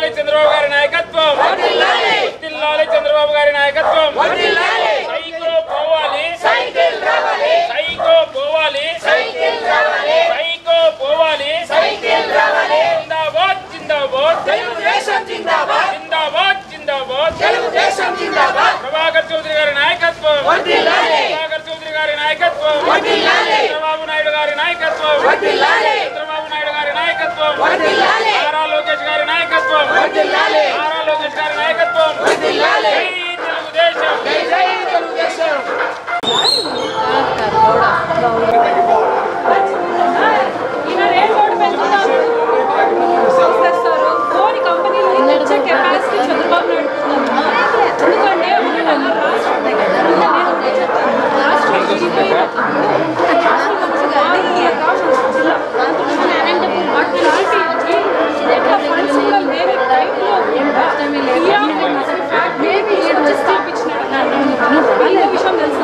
చంద్రబాబు గారి నాయకత్వం వర్ధిల్లాలి చంద్రబాబు గారి నాయకత్వం సైకో పోవాలి సైకో పోవాలి సైకో పోవాలి జిందాబాద్ జిందాబాద్ జిందాబాద్ జిందాబాద్ ప్రభాకర్ చౌదరి గారి నాయకత్వం ప్రభాకర్ చౌదరి గారి నాయకత్వం చంద్రబాబు నాయుడు గారి నాయకత్వం చంద్రబాబు నాయుడు గారి నాయకత్వం నారా లోకేష్ గారి నాయకత్వం నారా లోకేష్ గారి నాయకత్వం జై తెలుగుదేశం ఈయన రేట్ రోడ్డు పెంచుతారు చేస్తారు కోని కంపెనీలు ఇచ్చే కెపాసిటీ చంద్రబాబు నాయుడు ఉన్నారు. ఎందుకంటే మన రాష్ట్రం రాష్ట్రం విడిపోయినప్పుడు ఈ రాష్ట్రం జిల్లా అట్లాంటి ఎట్లా ఫండ్స్ కూడా లేని టైంలో కూడా టీఆర్ మేబీ స్థాపించినాడు అదే విషయం తెలుసు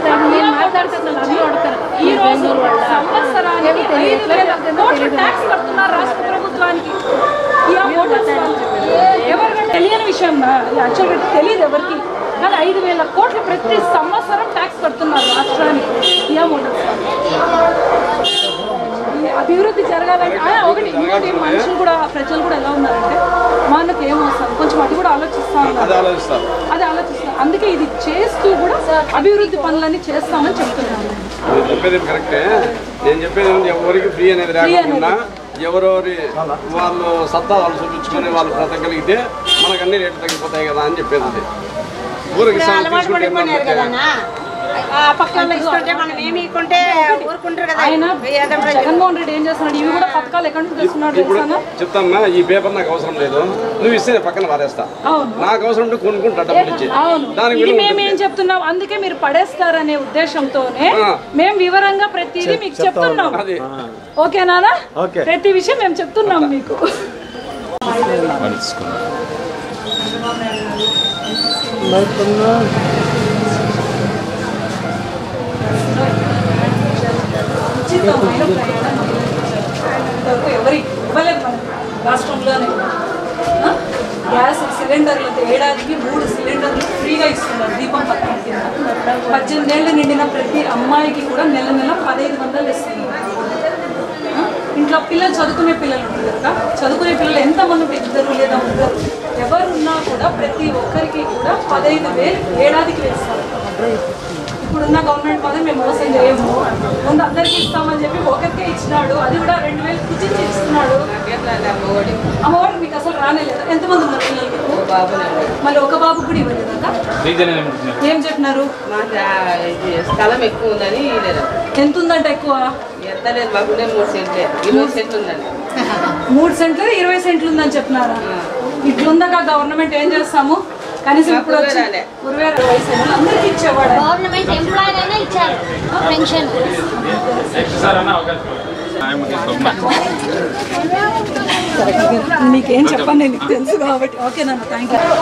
ఈ రోజు సంవత్సరానికి ఐదు వేల కోట్ల ట్యాక్స్ కడుతున్నారు రాష్ట్ర ప్రభుత్వానికి కియా మోటార్స్ వాళ్ళు. ఎవరికంటే తెలియని విషయం యాక్చువల్గా తెలియదు ఎవరికి కానీ ఐదు వేల కోట్లు ప్రతి సంవత్సరం ట్యాక్స్ కడుతున్నారు రాష్ట్రానికి కియా మోటార్స్ వాళ్ళు. ఈ అభివృద్ధి జరగాలంటే ఆ, ఒకటి ఇంకోటి మనుషులు కూడా ప్రజలు కూడా ఎలా ఉన్నారంటే మనకు ఏం వస్తుంది కొంచెం అది కూడా ఆలోచిస్తా ఉన్నారు ఆలోచిస్తారు అది ఆలోచిస్తాం అందుకే ఇది చేస్తూ కూడా అభివృద్ధి పనులన్నీ చేస్తామని చెప్తున్నాను మీరు చెప్పేది కరెక్టే నేను చెప్పేది ఏంటంటే ఎవరికి ఫ్రీ అనేది లేకుండా ఎవరెవరి వాళ్ళు సత్తా వాళ్ళు చూపించుకొని వాళ్ళు బ్రతకగలిగితే మనకు అన్ని రేట్లు తగ్గిపోతాయి కదా అని చెప్పేది అది ఊరికి ఇస్తాను, అలవాటు తీసుకుంటే పడిపోయినారు ఏమన్నా కదన్నా ఆ పక్కన ఇస్తుంటే మనం ఏమి ఇకుంటే ఊరుకుంటారు కదా ఆయన ఏదో ప్రజలు. జగన్మోహన్ రెడ్డి ఏం చేస్తున్నాడు ఇవి కూడా పథకాలు ఎక్కడి నుంచి తెస్తున్నాడు ఇప్పుడు తెలుసానా చెప్తామ్మా ఈ పేపర్ నాకు అవసరం లేదు నువ్వు ఇస్తే నేను పక్కన పారేస్తా అవును నాకు అవసరం ఉంటే కొనుక్కుంటా డబ్బులు ఇచ్చి అవును దానికి ఇది విలువ మేము ఉంటుంది. ఏం చెప్తున్నాం అందుకే మీరు పడేస్తారనే ఉద్దేశంతోనే ఆ. మేము వివరంగా ప్రతిదీ మీకు చెప్తున్నాం అది ఓకేనా ప్రతి విషయం మేము చెప్తున్నాం మీకు ఉచితమైన ప్రయాణం ఇంతవరకు ఎవరి ఇవ్వలేదు మనం రాష్ట్రంలోనే ఆ? గ్యాస్ సిలిండర్లతో ఏడాదికి మూడు సిలిండర్లు ఫ్రీగా ఇస్తున్నారు దీపం పథకం కింద పద్దెనిమిది ఏళ్ళు నిండిన ప్రతి అమ్మాయికి కూడా నెల నెల పదహైదు వందలు ఇస్తున్నారు ఆ? ఇంట్లో పిల్లలు చదువుకునే పిల్లలు ఉంటారు కదా చదువుకునే పిల్లలు ఎంతమంది ఉంటారు? ఇద్దరు లేదా ముగ్గురు ఎవరున్నా కూడా ప్రతి ఒక్కరికి కూడా పదహైదు వేలు ఏడాదికి వేస్తారు ఇప్పుడున్న గవర్నమెంట్ మాత్రం మేము మోసం చేయము ముందు అందరికీ ఇస్తామని చెప్పి ఒకరికే ఇచ్చినాడు అది కూడా రెండు వేలు కుచించి ఇస్తున్నాడు అమ్మఒడి మీకు అసలు రానేలేదు ఎంతమంది ఉన్నారు పిల్లలు మీకు మళ్ళీ ఒక బాబు కూడా ఇవ్వలేదు కదా ఏం చెప్పినారు మాకు ఆ ఇది స్థలం ఎక్కువ ఉందని లేదు ఎంత ఉందంట ఎక్కువ ఎంత లేదు మాకు ఉండే మూడు సెంట్లే ఇరవై సెంట్లు ఉందండి మూడు సెంట్లు ఇరవై సెంట్లు ఉందని చెప్పినారా ఇట్లుందాక గవర్నమెంట్ ఏం చేస్తాము కనీసం ఇప్పుడు వచ్చి రాలే. ఇరవై ఇరవై సెంట్లు అందరికీ ఇచ్చేవాడు గవర్నమెంట్ ఎంప్లాయీ అయినా ఇచ్చారు పెన్షన్ నీకేం చెప్పాను నేను నీకు తెలుసు కాబట్టి ఓకే నాన్న థ్యాంక్ యూ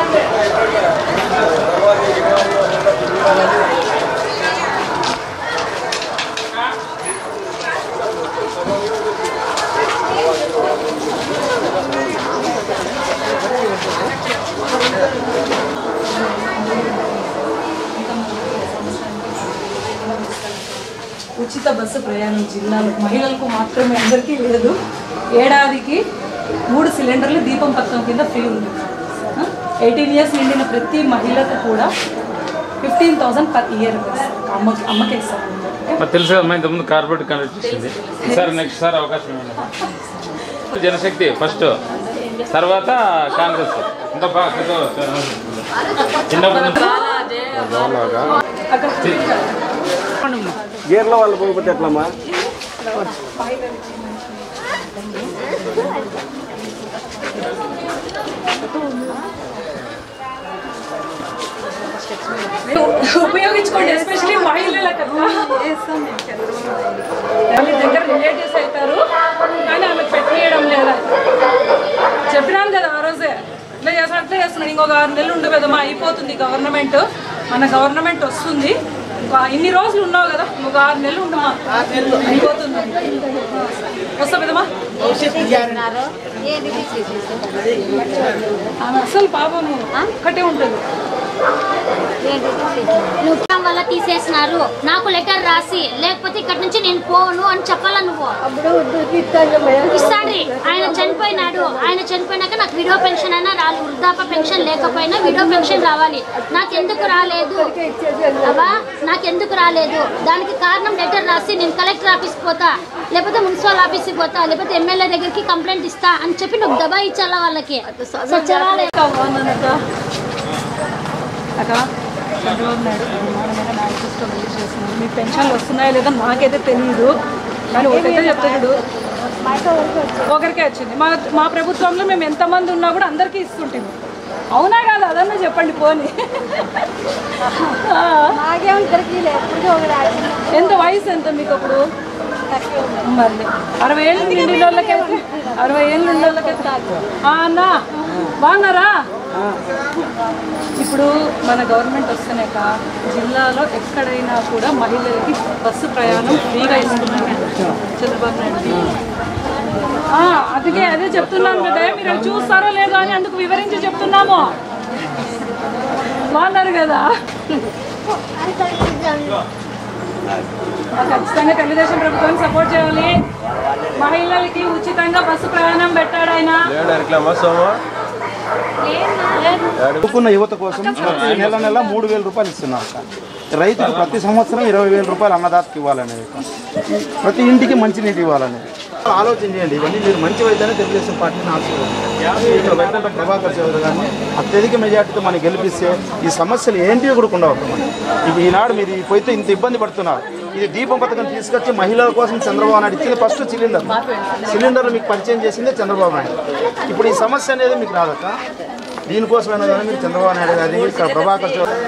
ఉచిత బస్సు ప్రయాణం జిల్లాలకు మహిళలకు మాత్రమే అందరికీ లేదు ఏడాదికి మూడు సిలిండర్లు దీపం పథకం కింద ఫ్రీ ఉంది ఎయిటీన్ ఇయర్స్ నిండిన ప్రతి మహిళకు కూడా ఫిఫ్టీన్ థౌసండ్ పర్ ఇయర్ అమ్మకి అమ్మకి ఇస్తాం మరి తెలుసు కదా ఇంతకుముందు కార్పొరేట్ కండక్ట్ చేసింది ఈసారి నెక్స్ట్ సారి అవకాశం ఇవ్వండి జనశక్తి ఫస్ట్ తర్వాత కాంగ్రెస్ ఇంకా బాగా చిన్నప్పటి నుంచి అక్కడ గేర్లో వాళ్ళు పోకపోతే ఎట్లమ్మా ఉపయోగించుకోండి ఎస్పెషలీ మహిళలకు ఆమె దగ్గర రిలేటివ్స్ అవుతారు కానీ ఆమె పెట్టేయడం లేదా చెప్పినాను కదా ఆ రోజే ఇట్లా చేస్తాను అట్లా చేస్తున్నాను ఇంకొక ఆరు నెలలు ఉండు కదమ్మా అయిపోతుంది గవర్నమెంట్ మన గవర్నమెంట్ వస్తుంది ఇంకా ఇన్ని రోజులు ఉన్నావు కదా ఇంకొక ఆరు నెలలు ఉండమా అయిపోతుంది వస్తా పెదమ్మా ఆమె అసలు పాపము ఒక్కటే ఉంటుంది నువ్వు వల్ల తీసేసినారు నాకు లెటర్ రాసి లేకపోతే ఇక్కడ నుంచి నేను పోను అని చెప్పాలా నువ్వు ఇస్తాండ్రి ఆయన చనిపోయినాడు ఆయన చనిపోయినాక నాకు విడో పెన్షన్ అయినా రాలి వృద్ధాప్య పెన్షన్ లేకపోయినా విడో పెన్షన్ రావాలి నాకు ఎందుకు రాలేదు అబ్బా నాకు ఎందుకు రాలేదు దానికి కారణం లెటర్ రాసి నేను కలెక్టర్ ఆఫీస్కి పోతా లేకపోతే మున్సిపల్ ఆఫీస్కి పోతా లేకపోతే ఎమ్మెల్యే దగ్గరికి కంప్లైంట్ ఇస్తా అని చెప్పి నువ్వు దబా ఇచ్చాలా వాళ్ళకి సచివాలయం అక్క అక్క చంద్రబాబు నాయుడు బ్రహ్మాండమైన మేనిఫెస్టో రిలీజ్ చేస్తున్నారు మీ పెన్షన్లు వస్తున్నాయో లేదో నాకైతే తెలియదు కానీ ఒకటైతే చెప్తున్నాడు ఒకరికే వచ్చింది మా మా ప్రభుత్వంలో మేము ఎంతమంది ఉన్నా కూడా అందరికీ ఇస్తుంటాము అవునా కాదు అదన్నా చెప్పండి పోని ఎంత వయసు ఎంత మీకు అప్పుడు మరి అరవై ఏళ్ళు నిండి వాళ్ళకి అరవై ఏళ్ళు నిండి వాళ్ళకి అన్న బాగున్నారా ఇప్పుడు మన గవర్నమెంట్ వస్తున్నాక జిల్లాలో ఎక్కడైనా కూడా మహిళలకి బస్సు ప్రయాణం ఫ్రీగా ఇస్తున్నారు చంద్రబాబు నాయుడు ఆ, అందుకే అదే చెప్తున్నాను కదా మీరు అది చూస్తారో లేదో అని అందుకు వివరించి చెప్తున్నాము బాగున్నారు కదా ఖచ్చితంగా తెలుగుదేశం ప్రభుత్వానికి సపోర్ట్ చేయాలి మహిళలకి ఉచితంగా బస్సు ప్రయాణం పెట్టాడు ఆయన చదువుకున్న యువత కోసం ప్రతి నెల నెల మూడు వేల రూపాయలు ఇస్తున్నాం సార్ రైతుకు ప్రతి సంవత్సరం ఇరవై వేల రూపాయలు అన్నదాతకి ఇవ్వాలనేది ప్రతి ఇంటికి మంచినీటి ఇవ్వాలనేది ఆలోచన చేయండి ఇవన్నీ మీరు మంచి వైద్యాన్ని తెలుగుదేశం పార్టీని ఆశీర్వదించారు ఇక్కడ వైకుంఠ ప్రభాకర్ చౌదరి గారిని అత్యధిక మెజార్టీతో మనకి గెలిపిస్తే ఈ సమస్యలు ఏంటివి కూడా ఉండవు ఇవి ఈనాడు మీరు ఈ పోయితే ఇంత ఇబ్బంది పడుతున్నారు ఇది దీపం పథకం తీసుకొచ్చి మహిళల కోసం చంద్రబాబు నాయుడు ఇచ్చింది ఫస్ట్ సిలిండర్ సిలిండర్ మీకు పరిచయం చేసిందే చంద్రబాబు నాయుడు ఇప్పుడు ఈ సమస్య అనేది మీకు రాదక్క దీనికోసమైనా కానీ మీరు చంద్రబాబు నాయుడు గారిని ఇక్కడ ప్రభాకర్ చౌదరి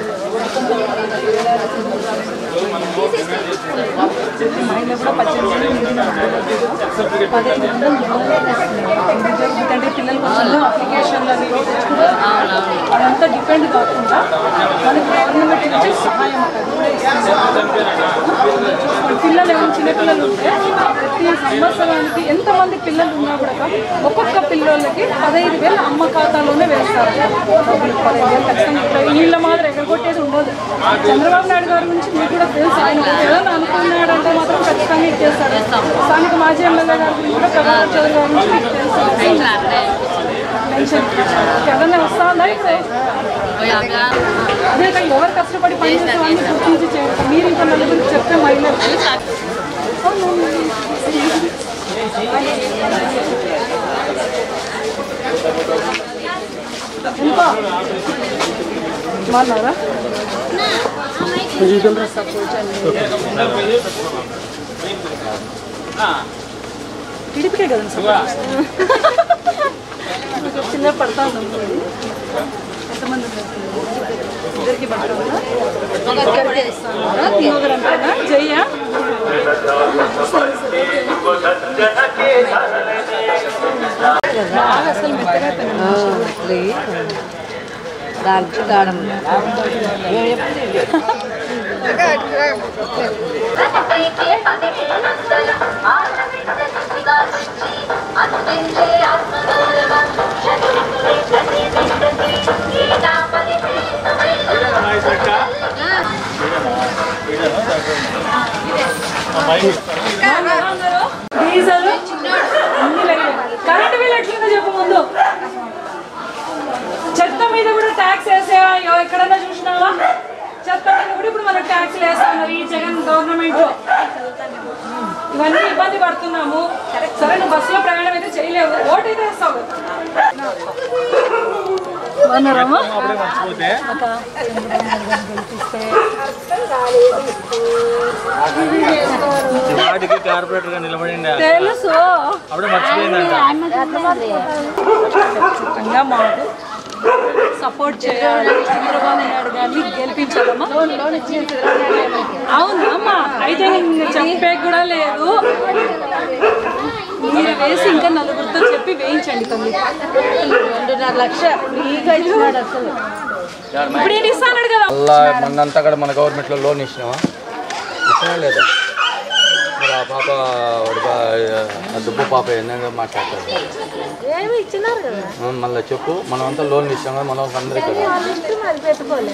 మహిళలు కూడా పద్దెనిమిది ఏళ్ళు నిండిన మహిళలు పదిహేను వందలు ఎందుకు జరుగుతుందంటే పిల్లలు కొంచెం అప్లికేషన్లు అవి ఇవి తెచ్చుకుంటారు. అదంతా డిపెండ్ కాకుండా మనకి గవర్నమెంట్ నుంచి సహాయం అది కూడా ఇస్తుంది. ఇప్పుడు పిల్లలు ఏమైనా చిన్నపిల్లలు ఉంటే ప్రతి సంవత్సరానికి ఎంతమంది పిల్లలు ఉన్నా కూడా ఒక్కొక్క పిల్లలకి పదహైదు వేలు అమ్మ ఖాతాలోనే వేస్తారు డబ్బులు పదహైదు వేలు ఖచ్చితంగా ఇప్పుడు వీళ్ళ మాత్రం ఎగరగొట్టేది ఉండదు చంద్రబాబు నాయుడు గారి గురించి మీకు కూడా తెలుసు ఆయన ఏదైనా అనుకున్నాడు అంటే మాత్రం ఖచ్చితంగా ఇచ్చేస్తారు స్థానిక మాజీ ఎమ్మెల్యే గారి గురించి కూడా ప్రభాకర్ చౌదరి గారి గురించి మీకు తెలుసు పెన్షన్ ఏదైనా వస్తా ఉందా ఇప్పుడు అదే కాదు, ఎవరు కష్టపడి పనిచేసే వాళ్ళని గుర్తించి చేయాలి మీరు ఇంకా నలుగురికి చెప్తే మహిళలకి ఇంకా బాగున్నారా టీడీపీకే కదా సార్ చిన్న పడతా ఉన్నాం మరి. ఎంతమంది ఉన్నారు? ఇద్దరికి పడతా ఉందా ఇద్దరికి ఇస్తాను ఇంకొకరు అంటారా జయ్య బాగా అసలు మెత్తగా తినండి. దానికి కాడం డీజిల్ అన్ని పెరిగాయి. కరెంటు బిల్ ఎట్లుందో చెప్పు ముందు చెత్త మీద కూడా ట్యాక్స్ వేసేవా ఎవ- ఎక్కడన్నా చూసినావా చెత్త మీద కూడా ఇప్పుడు మనకు ట్యాక్స్ వేస్తున్నారు ఈ జగన్ గవర్నమెంట్ ఇవన్నీ ఇబ్బంది పడుతున్నాము సరే నువ్వు బస్సులో ప్రయాణం అయితే చేయలేవు ఓటు అయితే వేస్తావు బాగున్నారమ్మా అక్క, వాటికి కార్పొరేటర్ గా నిలబడింది తెలుసు అప్పుడే మర్చిపోయిందంట ఖచ్చితంగా మాకు సపోర్ట్ చేయాలి చంద్రబాబు నాయుడు గారిని గెలిపించాలమ్మా అవునమ్మా అయితే నేను చెప్పే కూడా లేదు మీరు వేసి ఇంకా నలుగురితో చెప్పి వేయించండి తల్లి రెండున్నర లక్ష ఫ్రీగా ఇచ్చినాడు అసలు ఇప్పుడు ఏంటి ఇస్తాడు కదా అలా మొన్నంతా కూడా మన గవర్నమెంట్లో లోన్ ఇచ్చినావా ఇచ్చినా లేదా మరి ఆ పాప వాడి బా- ఆ దుబ్బు పాప ఎన్నో మాట్లాడతారు ఏమి ఇచ్చినారు కదా ఆ, మళ్ళీ చెప్పు మనం అంతా లోన్ ఇచ్చాం కదా మనం అందరికీ కదా వాళ్ళ ఇష్టం అది పెట్టుకోలే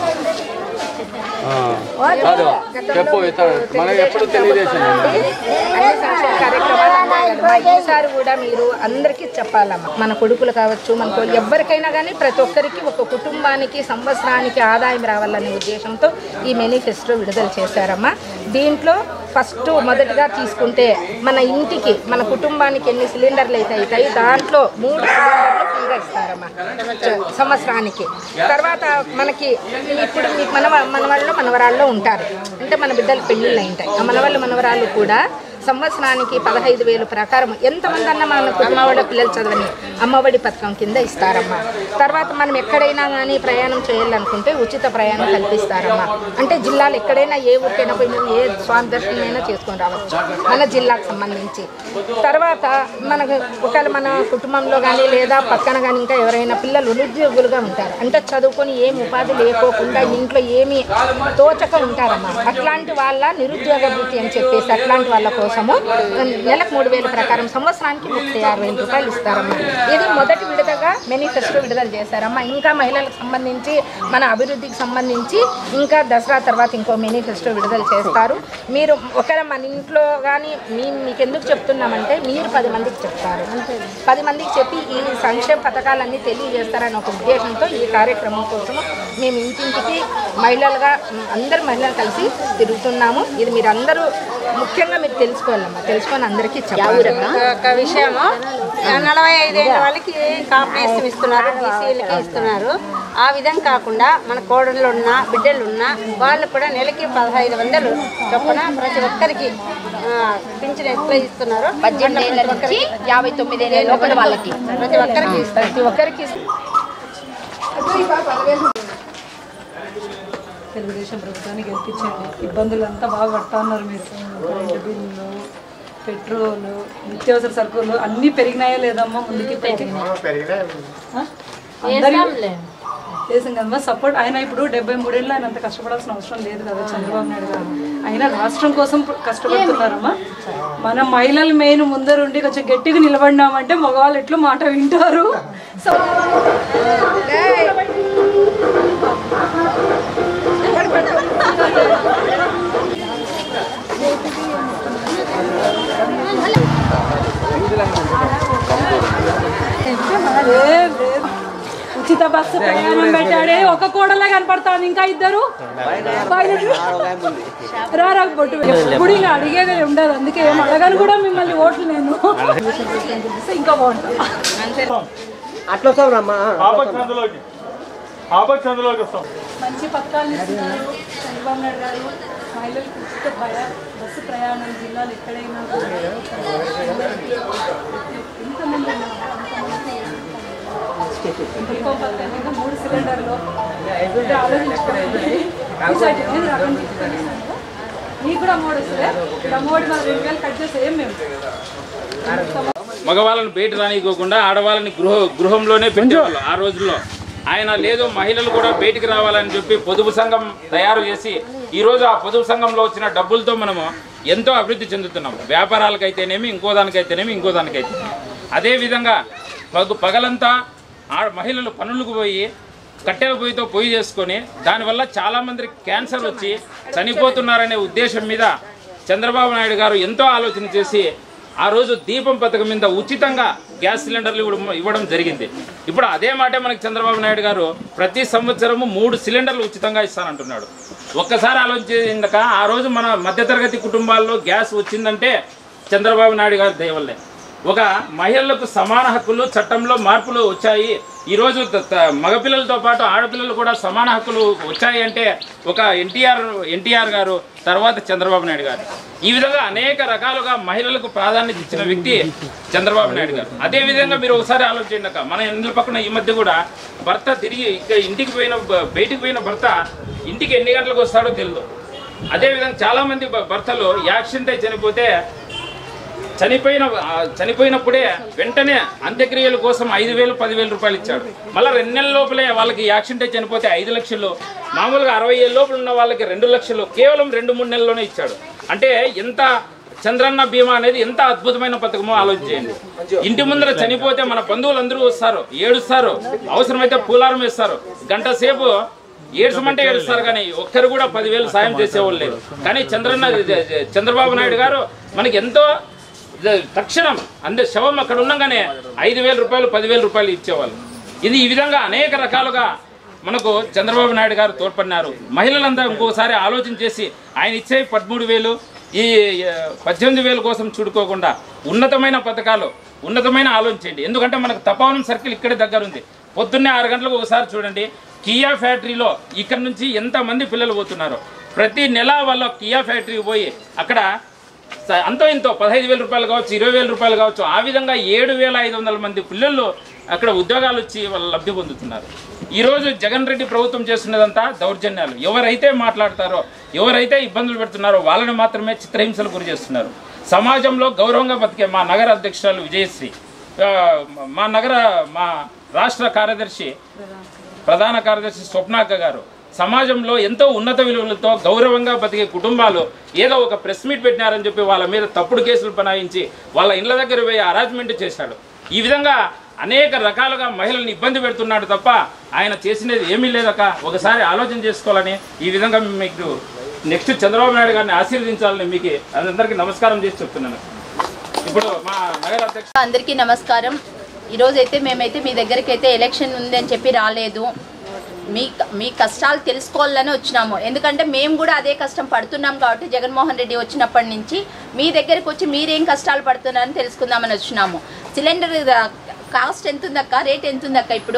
ఆ. కాదు చెప్పు ఇతను మనకి ఎప్పుడు తెలియజేసింది అన్ని సంక్షేమ కార్యక్రమాలు అన్నాయి కదమ్మా. ఈసారి కూడా మీరు అందరికీ చెప్పాలమ్మా మన కొడుకులు కావచ్చు మన కొడుకు ఎవరికైనా కానీ ప్రతి ఒక్కరికి ఒక కుటుంబానికి సంవత్సరానికి ఆదాయం రావాలనే ఉద్దేశంతో ఈ మేనిఫెస్టో విడుదల చేశారమ్మా దీంట్లో ఫస్ట్ మొదటిగా తీసుకుంటే మన ఇంటికి మన కుటుంబానికి ఎన్ని సిలిండర్లు అయితే అవుతాయి దాంట్లో మూడు సిలిండర్లు ఫ్రీగా ఇస్తారమ్మా సంవత్సరానికి తర్వాత మనకి ఇప్పుడు మీకు మన మన వాళ్ళు మనవరాళ్ళు ఉంటారు అంటే మన బిడ్డలు పెళ్ళిళ్ళు ఉంటాయి ఆ మనవాళ్ళు మనవరాళ్ళు కూడా సంవత్సరానికి పదహైదు వేలు ప్రకారం ఎంతమంది అన్న మన అమ్మఒడి పిల్లలు చదవని అమ్మఒడి పథకం కింద ఇస్తారమ్మా తర్వాత మనం ఎక్కడైనా కానీ ప్రయాణం చేయాలనుకుంటే ఉచిత ప్రయాణం కల్పిస్తారమ్మా అంటే జిల్లాలో ఎక్కడైనా ఏ ఊరికైనా పోయి నువ్వు ఏ స్వామి దర్శనమైనా చేసుకొని రావచ్చు మన జిల్లాకు సంబంధించి తర్వాత మనకు ఒకవేళ మన కుటుంబంలో కానీ లేదా పక్కన కానీ ఇంకా ఎవరైనా పిల్లలు నిరుద్యోగులుగా ఉంటారు అంటే చదువుకొని ఏం ఉపాధి లేకోకుండా ఇంట్లో ఏమి తోచక ఉంటారమ్మా అట్లాంటి వాళ్ళ నిరుద్యోగ వృత్తి అని చెప్పేసి అట్లాంటి వాళ్ళ కోసము నెలకు మూడు వేల ప్రకారం సంవత్సరానికి ముప్పై ఆరు వేల రూపాయలు ఇస్తారమ్మా ఇది మొదటి విడతగా మేనిఫెస్టో విడుదల చేశారమ్మా ఇంకా మహిళలకు సంబంధించి మన అభివృద్ధికి సంబంధించి ఇంకా దసరా తర్వాత ఇంకో మేనిఫెస్టో విడుదల చేస్తారు మీరు ఒకవేళ మన ఇంట్లో కానీ మీ మీకు ఎందుకు చెప్తున్నామంటే మీరు పది మందికి చెప్తారు పది మందికి చెప్పి ఈ సంక్షేమ పథకాలన్నీ తెలియజేస్తారని ఒక ఉద్దేశంతో ఈ కార్యక్రమం కోసం మేము ఇంటింటికి మహిళలుగా మ్, అందరు మహిళలు కలిసి తిరుగుతున్నాము ఇది మీరు అందరూ ముఖ్యంగా మీరు తెలుసుకోవాలమ్మా తెలుసుకొని అందరికీ చెప్పాలి ఒక విషయము నలభై ఐదేళ్ళ వాళ్ళకి కాంపిటీషన్ ఇస్తున్నారు బీసీలకి ఇస్తున్నారు ఆ విధంగా కాకుండా మన కోడళ్ళు ఉన్న బిడ్డలు ఉన్న వాళ్ళు కూడా నెలకి పదహైదు వందలు చొప్పున ప్రతి ఒక్కరికి ఆ, పింఛన్ ఎట్లా ఇస్తున్నారు పద్దెనిమిది ఏళ్ళ నుంచి యాభై తొమ్మిది ఏళ్ళ లోపల వాళ్ళకి ప్రతి ఒక్కరికి ఇస్తారు ప్రతి ఒక్కరికి తెలుగుదేశం ప్రభుత్వాన్ని గెలిపించండి ఇబ్బందులు అంతా బాగా పడతా ఉన్నారు మీరు కరెంటు బిల్లులు పెట్రోల్ నిత్యావసర సరుకులు అన్నీ పెరిగినాయా లేదమ్మా ముందుకి ఆ? అందరికీ చేసాం కదమ్మా సపోర్ట్ ఆయన ఇప్పుడు డెబ్బై మూడేళ్ళు ఆయన అంత కష్టపడాల్సిన అవసరం లేదు కదా చంద్రబాబు నాయుడు గారు ఆయన రాష్ట్రం కోసం కష్టపడుతున్నారమ్మా మన మహిళలు మెయిన్ ముందరుండి కొంచెం గట్టిగా నిలబడినామంటే మగవాళ్ళు ఎట్లు మాట వింటారు సో లేదు, లేదు. ఉచిత బస్సు ప్రయాణం పెట్టాడే ఒక కోడలే కనపడతాను ఇంకా ఇద్దరు బయలుదేరి. రా రా బొట్టు పెట్టు. ఎప్పుడు ఇంకా అడిగేదే ఉండదు అందుకే ఏం అడగను కూడా మిమ్మల్ని ఓట్లు నేను ఇంకా బాగుంటుంది అట్లా వస్తాం రమ్మా ఆపక్షందులోకి ఆపక్షందులోకి వస్తాం మంచి పథకాలు ఇస్తున్నారు చంద్రబాబు నాయుడు గారు మహిళలకు ఉచిత భయ బస్సు ప్రయాణం జిల్లాలు ఎక్కడైనా కూడా ఎంతమంది ఉన్నారు? ఇంకో పథకం కింద మూడు సిలిండర్లు ఇది ఆలోచించుకోండి. ఈసారి ఏది రాకుండా తీసుకొస్తాను. నీకు కూడా మూడు వస్తుంది అమ్మఒడి మన రెండు వేలు కట్ చేస్తే ఏం మేము మగవాళ్ళని బయట రానికోకుండా ఆడవాళ్ళని గృహ గృహంలోనే పెట్టేవాళ్ళు ఆ రోజుల్లో ఆయన లేదు మహిళలు కూడా బయటికి రావాలని చెప్పి పొదుపు సంఘం తయారు చేసి ఈ రోజు ఆ పొదుపు సంఘంలో వచ్చిన డబ్బులతో మనము ఎంతో అభివృద్ధి చెందుతున్నాం వ్యాపారాలకైతేనేమి ఇంకో దానికైతేనేమి ఇంకో దానికైతే అదేవిధంగా పగు పగలంతా ఆ మహిళలు పనులకు పోయి కట్టెల పొయ్యితో పొయ్యి చేసుకొని దానివల్ల చాలామంది క్యాన్సర్ వచ్చి చనిపోతున్నారనే ఉద్దేశం మీద చంద్రబాబు నాయుడు గారు ఎంతో ఆలోచన చేసి ఆ రోజు దీపం పథకం మీద ఉచితంగా గ్యాస్ సిలిండర్లు ఇవ్వడం ఇవ్వడం జరిగింది ఇప్పుడు అదే మాట మనకి చంద్రబాబు నాయుడు గారు ప్రతి సంవత్సరము మూడు సిలిండర్లు ఉచితంగా ఇస్తానంటున్నాడు ఒక్కసారి ఆలోచించక ఆ రోజు మన మధ్యతరగతి కుటుంబాల్లో గ్యాస్ వచ్చిందంటే చంద్రబాబు నాయుడు గారి దయవల్లే ఒక మహిళలకు సమాన హక్కులు చట్టంలో మార్పులు వచ్చాయి ఈరోజు త- త- మగపిల్లలతో పాటు ఆడపిల్లలు కూడా సమాన హక్కులు వచ్చాయి అంటే ఒక ఎన్టీఆర్ ఎన్టీఆర్ గారు తర్వాత చంద్రబాబు నాయుడు గారు ఈ విధంగా అనేక రకాలుగా మహిళలకు ప్రాధాన్యత ఇచ్చిన వ్యక్తి చంద్రబాబు నాయుడు గారు అదే విధంగా మీరు ఒకసారి ఆలోచించండి అక్క మన ఇండ్ల పక్కన ఈ మధ్య కూడా భర్త తిరిగి ఇక ఇంటికి పోయిన బ- బయటికి పోయిన భర్త ఇంటికి ఎన్ని గంటలకు వస్తాడో తెలియదు అదేవిధంగా చాలామంది భ- భర్తలు యాక్సిడెంట్ అయి చనిపోతే చనిపోయిన ఆ, చనిపోయినప్పుడే వెంటనే అంత్యక్రియల కోసం ఐదు వేలు పదివేల రూపాయలు ఇచ్చాడు మళ్ళీ రెండు నెలల లోపలే వాళ్ళకి యాక్సిడెంట్ అయి చనిపోతే ఐదు లక్షలు మామూలుగా అరవై ఏళ్ళ లోపల ఉన్న వాళ్ళకి రెండు లక్షలు కేవలం రెండు మూడు నెలల్లోనే ఇచ్చాడు అంటే ఎంత చంద్రన్న బీమా అనేది ఎంత అద్భుతమైన పథకమో ఆలోచించండి ఇంటి ముందర చనిపోతే మన బంధువులందరూ వస్తారు ఏడుస్తారు అవసరమైతే పూలారం వేస్తారు గంట సేపు ఏడ్చమంటే ఏడుస్తారు కానీ ఒక్కరు కూడా పదివేలు సాయం చేసేవాళ్ళు లేదు కానీ చంద్రన్న చంద్రబాబు నాయుడు గారు మనకి ఎంతో ద- తక్షణం అంటే శవం అక్కడ ఉండగానే ఐదు వేల రూపాయలు పదివేల రూపాయలు ఇచ్చేవాళ్ళు ఇది ఈ విధంగా అనేక రకాలుగా మనకు చంద్రబాబు నాయుడు గారు తోడ్పడినారు మహిళలంతా ఇంకోసారి ఆలోచన చేసి ఆయన ఇచ్చే పదమూడు వేలు ఈ ఆ, పద్దెనిమిది వేల కోసం చూడుకోకుండా ఉన్నతమైన పథకాలు ఉన్నతమైన ఆలోచించండి ఎందుకంటే మనకు తపవనం సర్కిల్ ఇక్కడే దగ్గర ఉంది పొద్దున్నే ఆరు గంటలకు ఒకసారి చూడండి కియా ఫ్యాక్టరీలో ఇక్కడ నుంచి ఎంతమంది పిల్లలు పోతున్నారు ప్రతి నెల వాళ్ళ కియా ఫ్యాక్టరీకి పోయి అక్కడ స- అంతో ఇంతో పదహైదు వేల రూపాయలు కావచ్చు ఇరవై వేల రూపాయలు కావచ్చు ఆ విధంగా ఏడు వేల ఐదు వందల మంది పిల్లలు అక్కడ ఉద్యోగాలు వచ్చి వాళ్ళు లబ్ధి పొందుతున్నారు ఈరోజు జగన్ రెడ్డి ప్రభుత్వం చేస్తున్నదంతా దౌర్జన్యాలు ఎవరైతే మాట్లాడతారో ఎవరైతే ఇబ్బందులు పెడుతున్నారో వాళ్ళని మాత్రమే చిత్రహింసలు గురి చేస్తున్నారు సమాజంలో గౌరవంగా బతికే మా నగర అధ్యక్షురాలు విజయశ్రీ ఆ, మా నగర మా రాష్ట్ర కార్యదర్శి ప్రధాన కార్యదర్శి స్వప్నాక గారు సమాజంలో ఎంతో ఉన్నత విలువలతో గౌరవంగా బతికే కుటుంబాలు ఏదో ఒక ప్రెస్ మీట్ పెట్టినారని చెప్పి వాళ్ళ మీద తప్పుడు కేసులు బనాయించి వాళ్ళ ఇళ్ళ దగ్గర పోయి అరాజ్మెంట్ చేశాడు ఈ విధంగా అనేక రకాలుగా మహిళల్ని ఇబ్బంది పెడుతున్నాడు తప్ప ఆయన చేసినది ఏమీ లేదక ఒకసారి ఆలోచన చేసుకోవాలని ఈ విధంగా మీకు నెక్స్ట్ చంద్రబాబు నాయుడు గారిని ఆశీర్వదించాలని మీకు అందరికీ నమస్కారం చేసి చెప్తున్నాను ఇప్పుడు మా నగర అధ్యక్ష అందరికీ నమస్కారం ఈరోజు అయితే మేమైతే మీ దగ్గరికి అయితే ఎలక్షన్ ఉంది అని చెప్పి రాలేదు మీ మీ కష్టాలు తెలుసుకోవాలని వచ్చినాము ఎందుకంటే మేము కూడా అదే కష్టం పడుతున్నాం కాబట్టి జగన్మోహన్ రెడ్డి వచ్చినప్పటి నుంచి మీ దగ్గరికి వచ్చి మీరేం కష్టాలు పడుతున్నారని తెలుసుకుందామని వచ్చినాము సిలిండర్ కాస్ట్ ఎంత ఉందక్క రేట్ ఎంత ఉందక్క ఇప్పుడు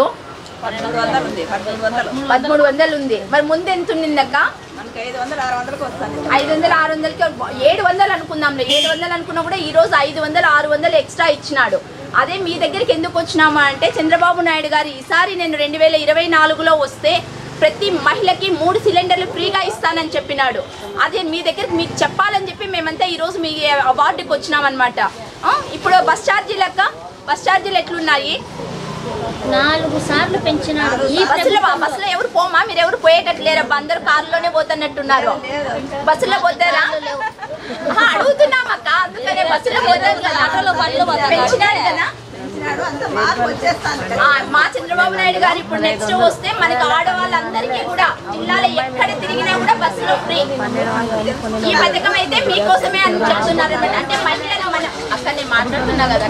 పదమూడు వందలు ఉంది మరి ముందు ఎంత ఉండిందక్క ఐదు వందలు ఆరు వందలకి ఏడు వందలు అనుకుందాంలే ఏడు వందలు అనుకున్నా కూడా ఈ రోజు ఐదు వందలు ఆరు వందలు ఎక్స్ట్రా ఇచ్చినాడు అదే మీ దగ్గరికి ఎందుకు వచ్చినామా అంటే చంద్రబాబు నాయుడు గారు ఈసారి నేను రెండు వేల ఇరవై నాలుగులో వస్తే ప్రతి మహిళకి మూడు సిలిండర్లు ఫ్రీగా ఇస్తానని చెప్పినాడు అదే మీ దగ్గరికి మీకు చెప్పాలని చెప్పి మేమంతా ఈరోజు మీ వార్డుకి వచ్చినామన్నమాట ఆ, ఇప్పుడు బస్ ఛార్జీలు లెక్క బస్ ఛార్జీలు ఎట్లున్నాయి నాలుగు సార్లు పెంచినాడు ఈ బస్సులో బస్సులో ఎవరు పోమా మీరు ఎవరు పోయేటట్టు లేరబ్బా అందరు కారులోనే పోతున్నట్టున్నారు బస్సులో పోతారా ఆహా, అడుగుతున్నామక్క అందుకనే బస్సులో పోతారు కదా పెంచినాడు కదా ఆ, మా చంద్రబాబు నాయుడు గారు ఇప్పుడు నెక్స్ట్ వస్తే మనకి ఆడవాళ్ళందరికీ కూడా జిల్లాలో ఎక్కడ తిరిగినా కూడా బస్సులో ఫ్రీ ఈ పథకం అయితే మీకోసమే అని చెప్తున్నారు అన్నమాట. అంటే మహిళలు మన అక్కడ నేను మాట్లాడుతున్నా కదా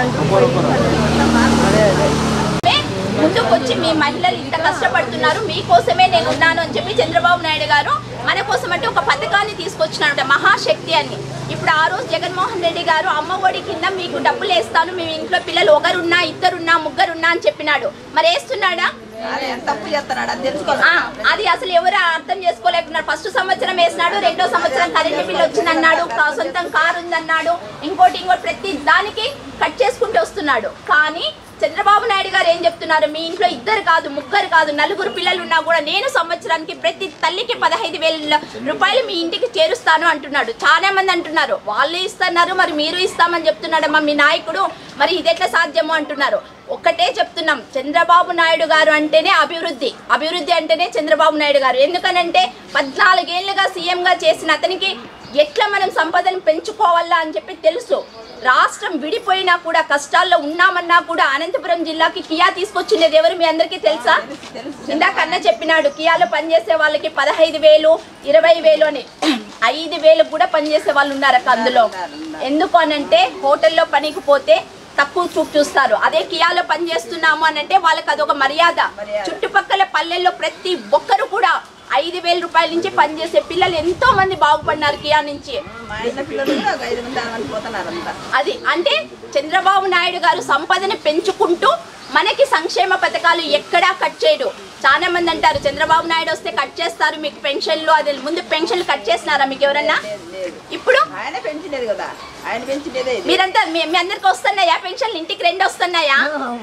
ముందుకు వచ్చి మీ మహిళలు ఇంత కష్టపడుతున్నారు మీకోసమే నేను ఉన్నాను అని చెప్పి చంద్రబాబు నాయుడు గారు మన కోసం అంటే ఒక పథకాన్ని తీసుకొచ్చినాడు మహాశక్తి అని ఇప్పుడు ఆ రోజు జగన్మోహన్ రెడ్డి గారు అమ్మ ఒడి కింద మీకు డబ్బులు వేస్తాను మీ ఇంట్లో పిల్లలు ఒకరున్నా ఇద్దరున్నా ముగ్గురున్నా అని చెప్పినాడు మరి వేస్తున్నాడా తప్పు చేస్తున్నాడు అది తెలుసుకోవాలి ఆ, అది అసలు ఎవరు అర్థం చేసుకోలేకున్నారు ఫస్ట్ సంవత్సరం వేసినాడు రెండో సంవత్సరం కరెంట్ బిల్ వచ్చిందన్నాడు కా- సొంతం కారు ఉందన్నాడు ఇంకోటి ఇంకోటి ప్రతి దానికి కట్ చేసుకుంటూ వస్తున్నాడు కానీ చంద్రబాబు నాయుడు గారు ఏం చెప్తున్నారు మీ ఇంట్లో ఇద్దరు కాదు ముగ్గురు కాదు నలుగురు పిల్లలు ఉన్నా కూడా నేను సంవత్సరానికి ప్రతి తల్లికి పదహైదు వేల రూపాయలు మీ ఇంటికి చేరుస్తాను అంటున్నాడు చాలా మంది అంటున్నారు వాళ్ళు ఇస్తున్నారు మరి మీరు ఇస్తామని చెప్తున్నాడమ్మా మీ నాయకుడు మరి ఇది ఎట్లా సాధ్యము అంటున్నారు ఒక్కటే చెప్తున్నాం చంద్రబాబు నాయుడు గారు అంటేనే అభివృద్ధి అభివృద్ధి అంటేనే చంద్రబాబు నాయుడు గారు ఎందుకనంటే పద్నాలుగేళ్లుగా సీఎంగా చేసిన అతనికి ఎట్లా మనం సంపదను పెంచుకోవాలా అని చెప్పి తెలుసు రాష్ట్రం విడిపోయినా కూడా కష్టాల్లో ఉన్నామన్నా కూడా అనంతపురం జిల్లాకి కియా తీసుకొచ్చిండేది ఎవరు మీ అందరికీ తెలుసా ఇందాక అన్న చెప్పినాడు కియాలో పనిచేసే వాళ్ళకి పదహైదు వేలు ఇరవై వేలు అని ఐదు వేలు కూడా పనిచేసే వాళ్ళు ఉన్నారు అక్క అందులో ఎందుకు అనంటే హోటల్లో పనికి పోతే తక్కువ చూపు చూస్తారు అదే కియాలో పని చేస్తున్నాము అని అంటే వాళ్ళకి అదొక మర్యాద చుట్టుపక్కల పల్లెల్లో ప్రతి ఒక్కరు కూడా ఐదు వేల రూపాయల నుంచి పనిచేసే పిల్లలు ఎంతో మంది బాగుపడినారు కియా నుంచి మా ఇంట్లో పిల్లలు కూడా ఒక ఐదు మంది ఆరు మంది పోతున్నారు అంతా అది అంటే చంద్రబాబు నాయుడు గారు సంపదను పెంచుకుంటూ మనకి సంక్షేమ పథకాలు ఎక్కడా కట్ చేయడు చాలా మంది అంటారు చంద్రబాబు నాయుడు వస్తే కట్ చేస్తారు మీకు పెన్షన్లు అది ముందు పెన్షన్లు కట్ చేసినారా మీకు ఎవరన్నా ఇప్పుడు ఆయన పెంచినది కదా ఆయన పెంచినదే ఇది. మీరంతా మీ మీ అందరికి వస్తున్నాయా పెన్షన్లు ఇంటికి రెండు వస్తున్నాయా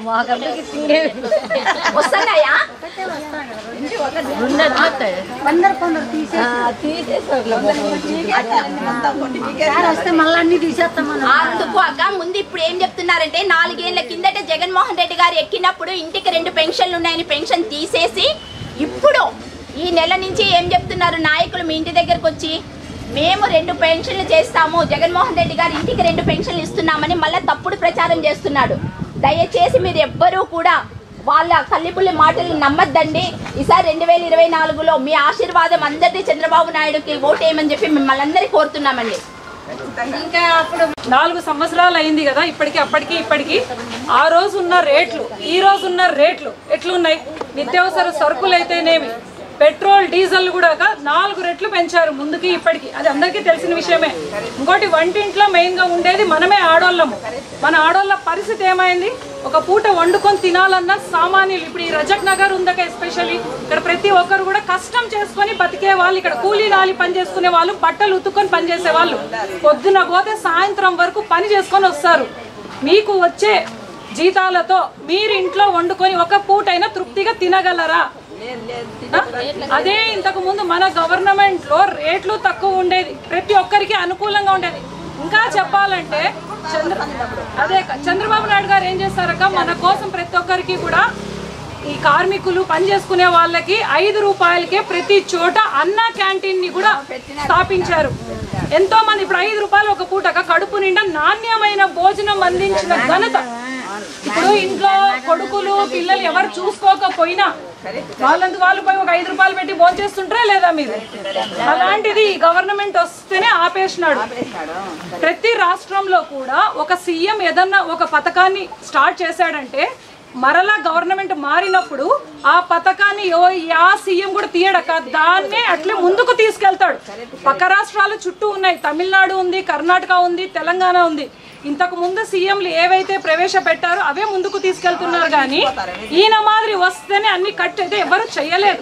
వస్తున్నాయా కొందరు కొందరు మళ్ళీ అన్ని తీసేస్తామని అందుకు అక్క ముందు ఇప్పుడు ఏం చెప్తున్నారంటే నాలుగేళ్ల కిందట జగన్మోహన్ రెడ్డి గారు ఎక్కినప్పుడు ఇంటికి రెండు పెన్షన్లు ఉన్నాయని పెన్షన్ తీసేసి ఇప్పుడు ఈ నెల నుంచి ఏం చెప్తున్నారు నాయకులు మీ ఇంటి దగ్గరకు వచ్చి మేము రెండు పెన్షన్లు చేస్తాము జగన్మోహన్ రెడ్డి గారు ఇంటికి రెండు పెన్షన్లు ఇస్తున్నామని మళ్ళీ తప్పుడు ప్రచారం చేస్తున్నాడు దయచేసి మీరు ఎవ్వరూ కూడా వాళ్ళ కల్లిబుల్లి మాటలు నమ్మద్దండి ఈసారి రెండు వేల ఇరవై నాలుగులో మీ ఆశీర్వాదం అందరిది చంద్రబాబు నాయుడుకి ఓటేయమని చెప్పి మిమ్మల్ని అందరికీ కోరుతున్నామండి ఇంకా అప్పుడు నాలుగు సంవత్సరాలు అయింది కదా ఇప్పటికి అప్పటికి ఇప్పటికి ఆ రోజు ఉన్న రేట్లు ఈ రోజు ఉన్న రేట్లు ఎట్లున్నాయి నిత్యావసర సరుకులు అయితేనేమి పెట్రోల్ డీజిల్ కూడా నాలుగు రెట్లు పెంచారు ముందుకి ఇప్పటికి అది అందరికీ తెలిసిన విషయమే ఇంకోటి వంటింట్లో మెయిన్గా ఉండేది మనమే ఆడోళ్ళము మన ఆడోళ్ళ పరిస్థితి ఏమైంది ఒక పూట వండుకొని తినాలన్న సామాన్యులు ఇప్పుడు ఈ రజక్ నగర్ ఉందక ఎస్పెషల్లీ ఇక్కడ ప్రతి ఒక్కరు కూడా కష్టం చేసుకొని బతికే వాళ్ళు ఇక్కడ కూలీ నాలి పని చేసుకునే వాళ్ళు బట్టలు ఉతుక్కొని పని చేసే వాళ్ళు పొద్దున పోతే సాయంత్రం వరకు పని చేసుకొని వస్తారు మీకు వచ్చే జీతాలతో మీరు ఇంట్లో వండుకొని ఒక పూటైనా తృప్తిగా తినగలరా ఆ? అదే ఇంతకు ముందు మన గవర్నమెంట్ లో రేట్లు తక్కువ ఉండేది ప్రతి ఒక్కరికి అనుకూలంగా ఉండేది ఇంకా చెప్పాలంటే చంద్ర అదే క- చంద్రబాబు నాయుడు గారు ఏం చేస్తారక్క మన కోసం ప్రతి ఒక్కరికి కూడా ఈ కార్మికులు పని చేసుకునే వాళ్ళకి ఐదు రూపాయలకే ప్రతి చోట అన్న క్యాంటీన్ ని కూడా స్థాపించారు ఎంతో మంది ఇప్పుడు ఐదు రూపాయలు ఒక పూటక కడుపు నిండా నాణ్యమైన భోజనం అందించిన ఘనత ఇప్పుడు ఇంట్లో కొడుకులు పిల్లలు ఎవరు చూసుకోకపోయినా వాళ్ళందుకు వాళ్ళు పోయి ఒక ఐదు రూపాయలు పెట్టి భోంచేస్తుంటారా లేదా మీరు అలాంటిది ఈ గవర్నమెంట్ వస్తేనే ఆపేసినాడు ప్రతి రాష్ట్రంలో కూడా ఒక సీఎం ఏదన్నా ఒక పథకాన్ని స్టార్ట్ చేశాడంటే మరలా గవర్నమెంట్ మారినప్పుడు ఆ పథకాన్ని ఎవ- యా సీఎం కూడా తీయడక దాన్నే అట్లే ముందుకు తీసుకెళ్తాడు పక్క రాష్ట్రాలు చుట్టూ ఉన్నాయి తమిళనాడు ఉంది కర్ణాటక ఉంది తెలంగాణ ఉంది ఇంతకు ముందు సీఎంలు ఏవైతే ప్రవేశపెట్టారో అవే ముందుకు తీసుకెళ్తున్నారు కానీ ఈయన మాదిరి వస్తేనే అన్ని కట్ అయితే ఎవరు చేయలేదు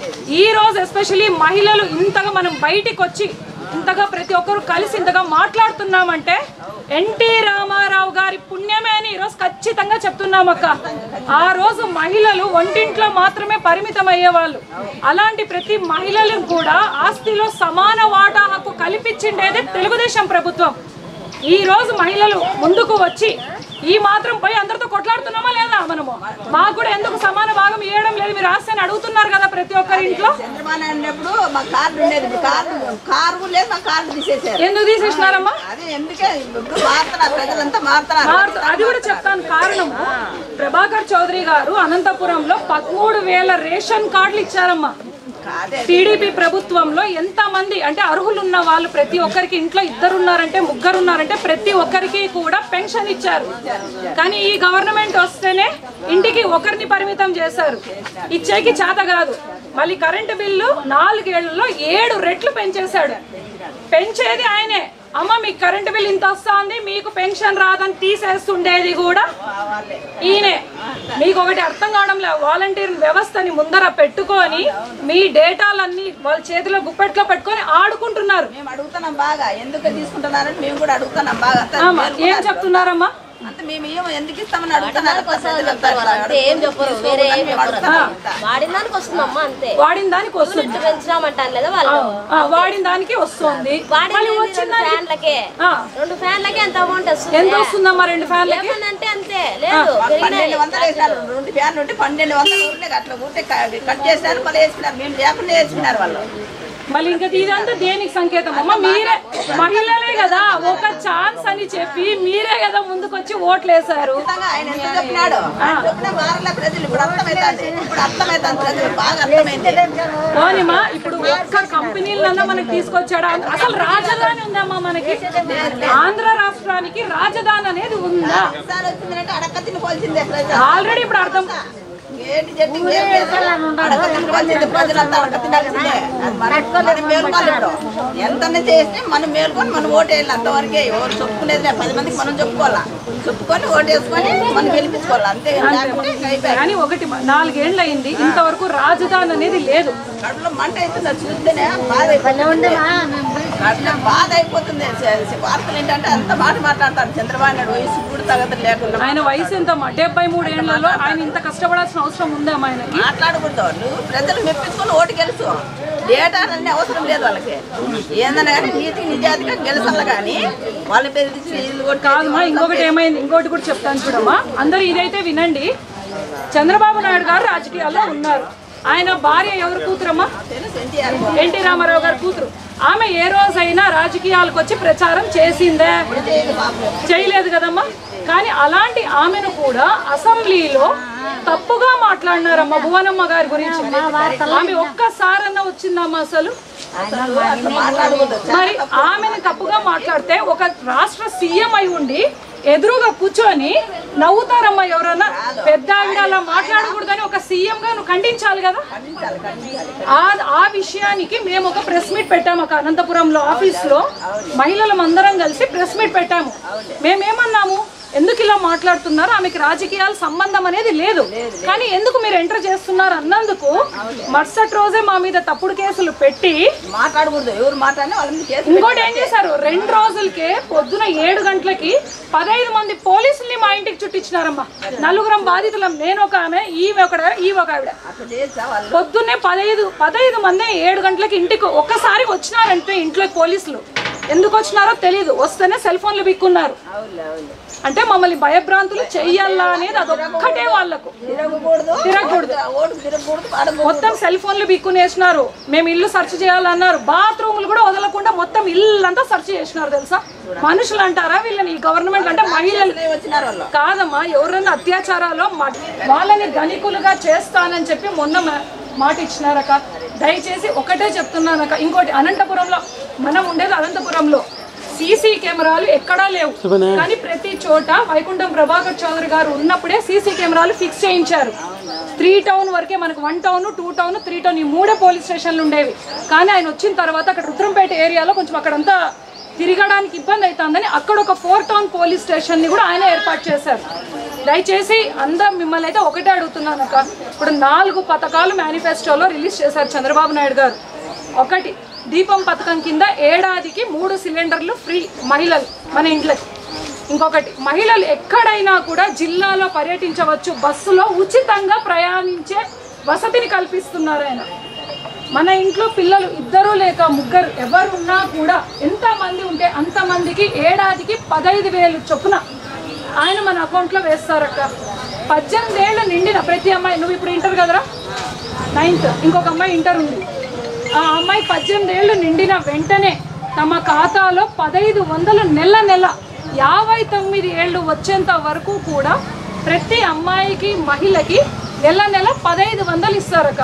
ఈ రోజు ఎస్పెషల్లీ మహిళలు ఇంతగా మనం బయటికి వచ్చి ఇంతగా ప్రతి ఒక్కరు కలిసి ఇంతగా మాట్లాడుతున్నామంటే ఎన్టీ రామారావు గారి పుణ్యమే అని ఈరోజు ఖచ్చితంగా చెప్తున్నాం అక్క ఆ రోజు మహిళలు వంటింట్లో మాత్రమే పరిమితం అయ్యేవాళ్ళు అలాంటి ప్రతి మహిళలకు కూడా ఆస్తిలో సమాన వాటా హక్కు కల్పించిండేదే తెలుగుదేశం ప్రభుత్వం ఈ రోజు మహిళలు ముందుకు వచ్చి ఈ మాత్రం పోయి అందరితో కొట్లాడుతున్నామా లేదా మనము మాకు కూడా ఎందుకు సమాన భాగం ఇవ్వడం లేదు మీరు రాస్తే అడుగుతున్నారు కదా ప్రతి ఒక్కరి ఇంట్లో చంద్రబాబు నాయుడు ఉన్నప్పుడు మా కార్డు ఉండేది ఇప్పుడు కార్డు కారు కూడా లేదు మా కార్డు తీసేసారు ఎందుకు తీసేసినారమ్మా అదే ఎందుకే ఇప్పుడు మారుతున్నారు ప్రజలంతా మారుతున్నారు మారుతు- అది కూడా చెప్తాను కారణము ప్రభాకర్ చౌదరి గారు అనంతపురంలో పదమూడు వేల రేషన్ కార్డులు ఇచ్చారమ్మా టీడీపీ ప్రభుత్వంలో ఎంత మంది అంటే అర్హులు ఉన్న వాళ్ళు ప్రతి ఒక్కరికి ఇంట్లో ఇద్దరు ఉన్నారంటే ముగ్గురు ఉన్నారంటే ప్రతి ఒక్కరికి కూడా పెన్షన్ ఇచ్చారు కానీ ఈ గవర్నమెంట్ వస్తేనే ఇంటికి ఒకరిని పరిమితం చేశారు ఇచ్చేకి చేత కాదు మళ్ళీ కరెంటు బిల్లు నాలుగేళ్లలో ఏడు రెట్లు పెంచేశాడు పెంచేది ఆయనే అమ్మ మీకు కరెంటు బిల్ ఇంత వస్తుంది మీకు పెన్షన్ రాదని తీసేస్తుండేది కూడా ఈయనే మీకు ఒకటి అర్థం కావడం లేదు వాలంటీర్ వ్యవస్థని ముందర పెట్టుకొని మీ డేటాలన్నీ వాళ్ళ చేతిలో గుప్పెట్లో పెట్టుకొని ఆడుకుంటున్నారు మేము అడుగుతున్నాం బాగా ఎందుకు తీసుకుంటున్నారని మేము కూడా అడుగుతున్నాం బాగా అంతా ఆమా, ఏం చెప్తున్నారమ్మా అంత మేము ఏమో ఎందుకు ఇస్తామని అడుగుతున్నారు అంతే ఏం చెప్పరు వేరే ఏం చెప్పరు వాడిన దానికి వస్తుందమ్మా అంతే వాడిన దానికి వస్తుంది ఇట్టు పెంచినామంటారు లేదా వాళ్ళు ఆ, వాడిన దానికి వస్తుంది వాడిన మళ్ళీ రెండు వచ్చిన దానికి- ఫ్యాన్లకే ఆ. రెండు ఫ్యాన్లకే ఎంత అమౌంట్ వస్తుంది ఎంత వస్తుందమ్మా రెండు ఫ్యాన్లకి ఏమనంటే అంతే లేదు పెరిగినాయి పన్నెండు వందలు వేసినారు రెండు ఫ్యాన్లు ఉంటే పన్నెండు వందలు ఊరినే అట్లా ఊరితే కట్ చేసినారు మళ్ళీ వేసుకున్నారు మేము లేకుండా వేసుకున్నారు వాళ్ళు మళ్ళీ ఇంకా ఇదంతా దేనికి సంకేతం అమ్మ మీరే మహిళలే కదా ఒక ఛాన్స్ అని చెప్పి మీరే కదా ముందుకొచ్చి ఓట్లేశారు ఆయన ఎంత చెప్పినాడు ఆయన చెప్పినా మారలే ప్రజలు ఇప్పుడు అర్థమవుతుంది ఇప్పుడు అర్థమవుతుంది ప్రజలు బాగా అర్థమైంది పోనిమా ఇప్పుడు ఒక్క కంపెనీలన్నా మనకి తీసుకొచ్చాడా అసలు రాజధాని ఉందమ్మా మనకి ఆంధ్ర రాష్ట్రానికి రాజధాని అనేది ఉందా ఒకసారి వచ్చిందంటే అడక్క తినిపోల్సిందే ప్రజలు ఆల్రెడీ ఇప్పుడు అర్థం ఏంటి చెట్టు ఏం లేదు. అడక్క తినిపోల్సిందే ప్రజలంతా అడక్క తినాల్సిందే అది మనం మనం మేల్కోవాలి ఇప్పుడు ఎంతనే చేస్తే మనం మేల్కొని మనం ఓటేయాలి అంతవరకే ఎవరు చెప్పుకునేది లేదు. పది మందికి మనం చెప్పుకోవాలా చెప్పుకొని ఓటేసుకొని మనం గెలిపించుకోవాలి అంతే లేకుంటే ఇంకా అయిపోయాయి. కానీ ఒకటి నాలుగేండ్లు అయింది ఇంతవరకు రాజధాని అనేది లేదు కడుపులో మంట అవుతుంది అది చూస్తేనే బాధ అయిపోతుంది కడుపులో బాధ అయిపోతుంది స- స- వార్తలు ఏంటంటే అంత మాట మాట్లాడతాడు చంద్రబాబు నాయుడు వయసు కూడా తగదు లేకుండా ఆయన వయసు ఎంత డెబ్బై మూడు ఏళ్లలో ఆయన ఇంత కష్టపడాల్సిన అవసరం ఉందా ఆయనకి మాట్లాడకూడదు వాళ్ళు ప్రజలు మెప్పించుకొని ఓటు గెలుసు డేటాలన్నీ అవసరం లేదు వాళ్ళకి ఏందన్నా కానీ నీతి నిజాతిగా గెలుసాలి కానీ వాళ్ళ బెదిరించి ఇల్లు కొట్టి కాదమ్మా ఇంకొకటి ఏమైంది ఇంకోటి కూడా చెప్తాను చూడమ్మా అందరు ఇదైతే వినండి చంద్రబాబు నాయుడు గారు రాజకీయాల్లో ఉన్నారు ఆయన భార్య ఎవరు కూతురమ్మా ఎన్టీ రామారావు గారి కూతురు ఆమె ఏ రోజైనా రాజకీయాలకు వచ్చి ప్రచారం చేసిందే చేయలేదు కదమ్మా కానీ అలాంటి ఆమెను కూడా అసెంబ్లీలో తప్పుగా మాట్లాడినారమ్మా భువనమ్మ గారి గురించి ఆమె ఒక్కసారన్నా వచ్చిందమ్మా అసలు మరి ఆమెని తప్పుగా మాట్లాడితే ఒక రాష్ట్ర సీఎం అయి ఉండి ఎదురుగా కూర్చొని నవ్వుతారమ్మా ఎవరన్నా పెద్ద ఆవిడ అలా మాట్లాడకూడదు కానీ ఒక సీఎం గా నువ్వు ఖండించాలి కదా ఆ ఆ విషయానికి మేము ఒక ప్రెస్ మీట్ పెట్టాము ఒక అనంతపురంలో ఆఫీస్ లో మహిళలం అందరం కలిసి ప్రెస్ మీట్ పెట్టాము మేమేమన్నాము ఎందుకు ఇలా మాట్లాడుతున్నారు ఆమెకి రాజకీయాల సంబంధం అనేది లేదు కానీ ఎందుకు మీరు ఎంటర్ చేస్తున్నారు అన్నందుకు మరుసటి రోజే మా మీద తప్పుడు కేసులు పెట్టి మాట్లాడకూడదు ఎవరు మాట్లాడినా వాళ్ళ మీద కేసు ఇంకోటి ఏం చేశారు రెండు రోజులకే పొద్దున ఏడు గంటలకి పదహైదు మంది పోలీసుల్ని మా ఇంటికి చుట్టించినారమ్మా నలుగురం బాధితులం నేను ఒక ఆమె ఈమె ఒక ఈమె ఒక ఆవిడ పొద్దున్నే పదహైదు పదహైదు మంది ఏడు గంటలకి ఇంటికి ఒక్కసారి వచ్చినారంటే ఇంట్లోకి పోలీసులు ఎందుకు వచ్చినారో తెలియదు వస్తేనే సెల్ ఫోన్లు బిక్కున్నారు అంటే మమ్మల్ని భయభ్రాంతులు చెయ్యాలా అనేది అదొక్కటే వాళ్ళకు తిరగకూడదు ఓటు తిరగకూడదు మొత్తం సెల్ ఫోన్లు బిక్కునేసినారు మేము ఇల్లు సెర్చ్ చేయాలన్నారు బాత్రూములు కూడా వదలకుండా మొత్తం ఇల్లంతా సెర్చ్ చేసినారు తెలుసా మనుషులు అంటారా వీళ్ళని ఈ గవర్నమెంట్ అంటే మహిళలు కాదమ్మా ఎవరైనా అత్యాచారాలు మ- వాళ్ళని ధనికులుగా చేస్తానని చెప్పి మొన్న మా- మాట ఇచ్చినారక దయచేసి ఒకటే చెప్తున్నానక ఇంకోటి అనంతపురంలో మనం ఉండేది అనంతపురంలో సీసీ కెమెరాలు ఎక్కడా లేవు కానీ ప్రతి చోట వైకుంఠం ప్రభాకర్ చౌదరి గారు ఉన్నప్పుడే సీసీ కెమెరాలు ఫిక్స్ చేయించారు త్రీ టౌన్ వరకే మనకు one town two town three town ఈ మూడే పోలీస్ స్టేషన్లు ఉండేవి కానీ ఆయన వచ్చిన తర్వాత అక్కడ రుద్రంపేట ఏరియాలో కొంచెం అక్కడంతా తిరగడానికి ఇబ్బంది అవుతుందని అక్కడ ఒక ఫోర్ టౌన్ పోలీస్ స్టేషన్ ని కూడా ఆయన ఏర్పాటు చేశారు దయచేసి అందరం మిమ్మల్ని అయితే ఒకటే అడుగుతున్నాను అక్క ఇప్పుడు నాలుగు పథకాలు మేనిఫెస్టోలో రిలీజ్ చేశారు చంద్రబాబు నాయుడు గారు ఒకటి దీపం పథకం కింద ఏడాదికి మూడు సిలిండర్లు ఫ్రీ మహిళలు మన ఇంట్లోకి ఇంకొకటి మహిళలు ఎక్కడైనా కూడా జిల్లాలో పర్యటించవచ్చు బస్సులో ఉచితంగా ప్రయాణించే వసతిని కల్పిస్తున్నారు ఆయన మన ఇంట్లో పిల్లలు ఇద్దరు లేక ముగ్గురు ఎవరున్నా కూడా ఎంత మంది ఉంటే అంత మందికి ఏడాదికి పదహైదు వేలు చొప్పున ఆయన మన అకౌంట్లో వేస్తారక్క పద్దెనిమిది ఏళ్ళు నిండిన ప్రతి అమ్మాయి నువ్వు ఇప్పుడు ఇంటర్ కదరా నైన్త్ ఇంకొక అమ్మాయి ఇంటర్ ఉంది ఆ అమ్మాయి పద్దెనిమిది ఏళ్ళు నిండిన వెంటనే తమ ఖాతాలో పదహైదు వందలు నెల నెల యాభై తొమ్మిది ఏళ్ళు వచ్చేంత వరకు కూడా ప్రతి అమ్మాయికి మహిళకి నెల నెల పదహైదు వందలు ఇస్తారక్క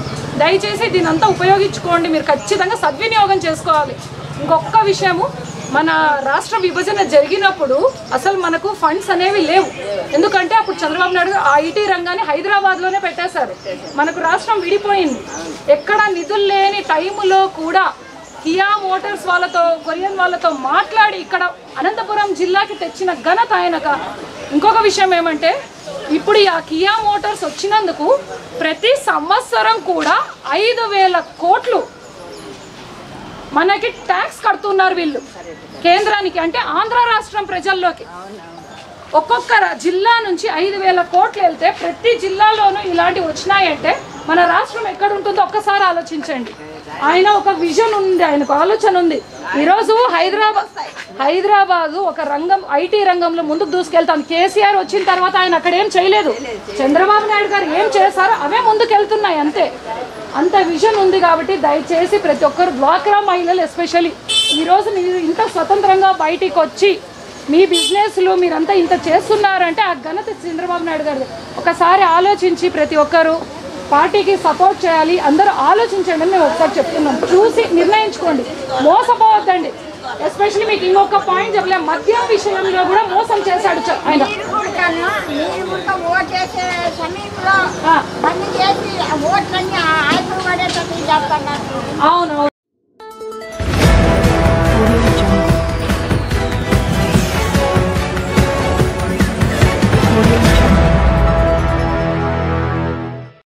దయచేసి దీని అంతా ఉపయోగించుకోండి మీరు ఖచ్చితంగా సద్వినియోగం చేసుకోవాలి ఇంకొక విషయము మన రాష్ట్ర విభజన జరిగినప్పుడు అసలు మనకు ఫండ్స్ అనేవి లేవు ఎందుకంటే అప్పుడు చంద్రబాబు నాయుడు గారు ఆ ఐటీ రంగాన్ని హైదరాబాద్లోనే పెట్టేశారు మనకు రాష్ట్రం విడిపోయింది ఎక్కడ నిధులు లేని టైములో కూడా కియా మోటార్స్ వాళ్ళతో కొరియన్ వాళ్ళతో మాట్లాడి ఇక్కడ అనంతపురం జిల్లాకి తెచ్చిన ఘనత ఆయనక ఇంకొక విషయం ఏమంటే ఇప్పుడు ఈ ఆ కియా మోటార్స్ వచ్చినందుకు ప్రతి సంవత్సరం కూడా ఐదు వేల కోట్లు మనకి ట్యాక్స్ కడుతున్నారు వీళ్ళు కేంద్రానికి అంటే ఆంధ్ర రాష్ట్రం ప్రజల్లోకి ఒక్కొక్క రా- జిల్లా నుంచి ఐదు వేల కోట్లు వెళ్తే ప్రతి జిల్లాలోనూ ఇలాంటివి వచ్చినాయంటే మన రాష్ట్రం ఎక్కడ ఉంటుందో ఒక్కసారి ఆలోచించండి ఆయన ఒక విజన్ ఉంది ఆయనకు ఆలోచన ఉంది ఈరోజు హైదరాబాద్ హైదరాబాద్ ఒక రంగం ఐటీ రంగంలో ముందుకు దూసుకెళ్తాను కేసీఆర్ వచ్చిన తర్వాత ఆయన అక్కడ ఏం చేయలేదు చంద్రబాబు నాయుడు గారు ఏం చేశారో అవే ముందుకు వెళ్తున్నాయి అంతే అంత విజన్ ఉంది కాబట్టి దయచేసి ప్రతి ఒక్కరు డ్వాక్రా మహిళలు ఎస్పెషల్లీ ఈరోజు మీరు ఇంత స్వతంత్రంగా బయటికి వచ్చి మీ బిజినెస్లు మీరంతా ఇంత చేస్తున్నారంటే ఆ ఘనత చంద్రబాబు నాయుడు గారు ఒకసారి ఆలోచించి ప్రతి ఒక్కరు పార్టీకి సపోర్ట్ చేయాలి అందరూ ఆలోచించండి అని మేము ఒకసారి చెప్తున్నాం చూసి నిర్ణయించుకోండి మోసపోవద్దండి ఎస్పెషల్లీ మీకు ఇంకొక పాయింట్ చెప్పలే మద్యం విషయంలో కూడా మోసం చేశాడు చ- ఆయన ఓటేసే సమయంలో బంద్ చేసి ఓట్లన్నీ ఆయన పడేటట్టు చేస్తున్నారు అవును